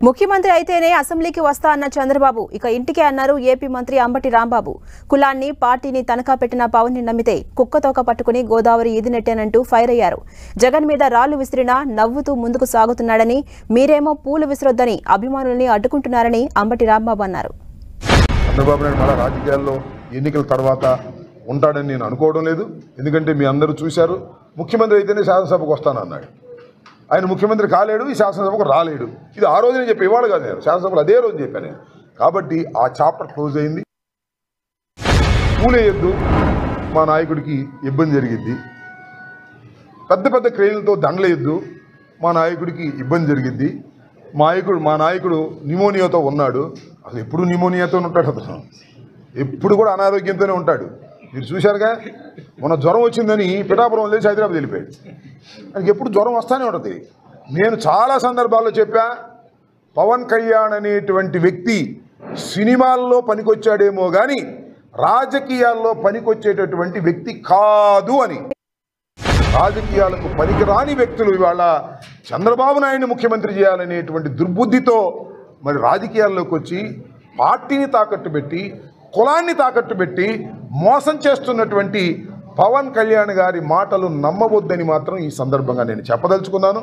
ముఖ్యమంత్రి అయితేనే అసెంబ్లీకి వస్తా అన్న చంద్రబాబు ఇక ఇంటికే అన్నారు ఏపీ మంత్రి అంబటి రాంబాబు కులాన్ని పార్టీని తనఖా పెట్టిన పవన్ ని నమ్మితే కుక్కతోక పట్టుకుని గోదావరి ఈది నెట్టానంటూ ఫైర్ అయ్యారు జగన్ మీద రాళ్లు విసిరినా నవ్వుతూ ముందుకు సాగుతున్నాడని మీరేమో పూలు విసిరొద్దని అభిమానుల్ని అడ్డుకుంటున్నారని అంబటి రాంబాబు అన్నారు చంద్రబాబు నాయుడు మళ్ళా రాజకీయాల్లో ఎన్నికల తర్వాత ఉంటాడని నేను అనుకోవడం లేదు ఎందుకంటే మీ అందరూ చూశారు ముఖ్యమంత్రి అయితేనే శాసనసభకు వస్తానన్నాడు ఆయన ముఖ్యమంత్రి కాలేడు ఈ శాసనసభకు రాలేడు ఇది ఆ రోజునే చెప్పి ఇవాళ కాదు నేను శాసనసభలో అదే రోజు చెప్పాను నేను కాబట్టి ఆ చాప్టర్ క్లోజ్ అయింది పూలేయద్దు మా నాయకుడికి ఇబ్బంది జరిగిద్ది పెద్ద పెద్ద క్రేన్లతో దండలేయద్దు మా నాయకుడికి ఇబ్బంది జరిగిద్ది మా నాయకుడు మా నాయకుడు నిమోనియాతో ఉన్నాడు అసలు ఎప్పుడు నిమోనియాతో ఉంటాడు అతను ఎప్పుడు కూడా అనారోగ్యంతోనే ఉంటాడు మీరు చూశారుగా మొన్న జ్వరం వచ్చిందని పిఠాపురం లేచి హైదరాబాద్ వెళ్ళిపోయాడు ఆయనకి ఎప్పుడు జ్వరం వస్తానే ఉంటుంది నేను చాలా సందర్భాల్లో చెప్పా పవన్ కళ్యాణ్ అనేటువంటి వ్యక్తి సినిమాల్లో పనికొచ్చాడేమో కానీ రాజకీయాల్లో పనికొచ్చేటటువంటి వ్యక్తి కాదు అని రాజకీయాలకు పనికిరాని వ్యక్తులు ఇవాళ చంద్రబాబు నాయుడిని ముఖ్యమంత్రి చేయాలనేటువంటి దుర్బుద్ధితో మరి రాజకీయాల్లోకి వచ్చి పార్టీని తాకట్టు పెట్టి కులాన్ని తాకట్టు పెట్టి మోసం చేస్తున్నటువంటి పవన్ కళ్యాణ్ గారి మాటలు నమ్మవద్దని మాత్రం ఈ సందర్భంగా నేను చెప్పదలుచుకున్నాను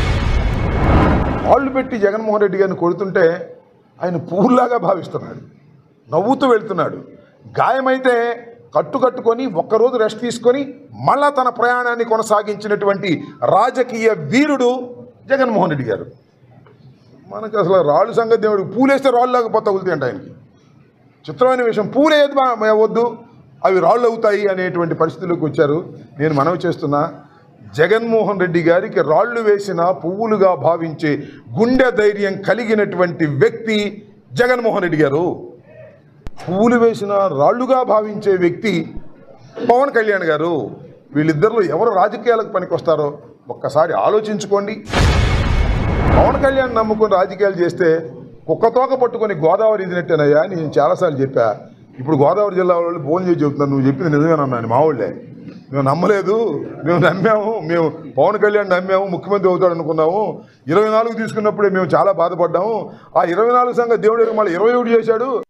వాళ్ళు పెట్టి జగన్మోహన్ రెడ్డి గారిని కొడుతుంటే ఆయన పువ్వులాగా భావిస్తున్నాడు నవ్వుతూ వెళ్తున్నాడు గాయమైతే కట్టుకట్టుకొని ఒక్కరోజు రెస్ట్ తీసుకొని మళ్ళా తన ప్రయాణాన్ని కొనసాగించినటువంటి రాజకీయ వీరుడు జగన్మోహన్ రెడ్డి గారు మనకు అసలు రాళ్ళు సంగతి దేవుడు పూలేస్తే రాళ్ళలాగా పొత్త తగులుతాయంట ఆయనకి చిత్రమైన విషయం పూలేది బా- వద్దు అవి రాళ్ళు అవుతాయి అనేటువంటి పరిస్థితుల్లోకి వచ్చారు నేను మనవి చేస్తున్నా జగన్మోహన్ రెడ్డి గారికి రాళ్ళు వేసిన పువ్వులుగా భావించే గుండె ధైర్యం కలిగినటువంటి వ్యక్తి జగన్మోహన్ రెడ్డి గారు పువ్వులు వేసిన రాళ్ళుగా భావించే వ్యక్తి పవన్ కళ్యాణ్ గారు వీళ్ళిద్దరిలో ఎవరు రాజకీయాలకు పనికొస్తారో ఒక్కసారి ఆలోచించుకోండి పవన్ కళ్యాణ్ నమ్ముకొని రాజకీయాలు చేస్తే కుక్కతోక పట్టుకొని గోదావరి ఇదినట్టేనయ్యా అని నేను చాలాసార్లు చెప్పా ఇప్పుడు గోదావరి జిల్లా వాళ్ళు ఫోన్ చేసి చెప్తున్నాను నువ్వు చెప్పింది నిజమేనన్నాను మా వాళ్ళే మేము నమ్మలేదు మేము నమ్మాము మేము పవన్ కళ్యాణ్ నమ్మాము ముఖ్యమంత్రి అవుతాడు అనుకున్నాము ఇరవై నాలుగు తీసుకున్నప్పుడే మేము చాలా బాధపడ్డాము ఆ ఇరవై నాలుగు సంఘ దేవుడు మళ్ళీ ఇరవై ఒకటి చేశాడు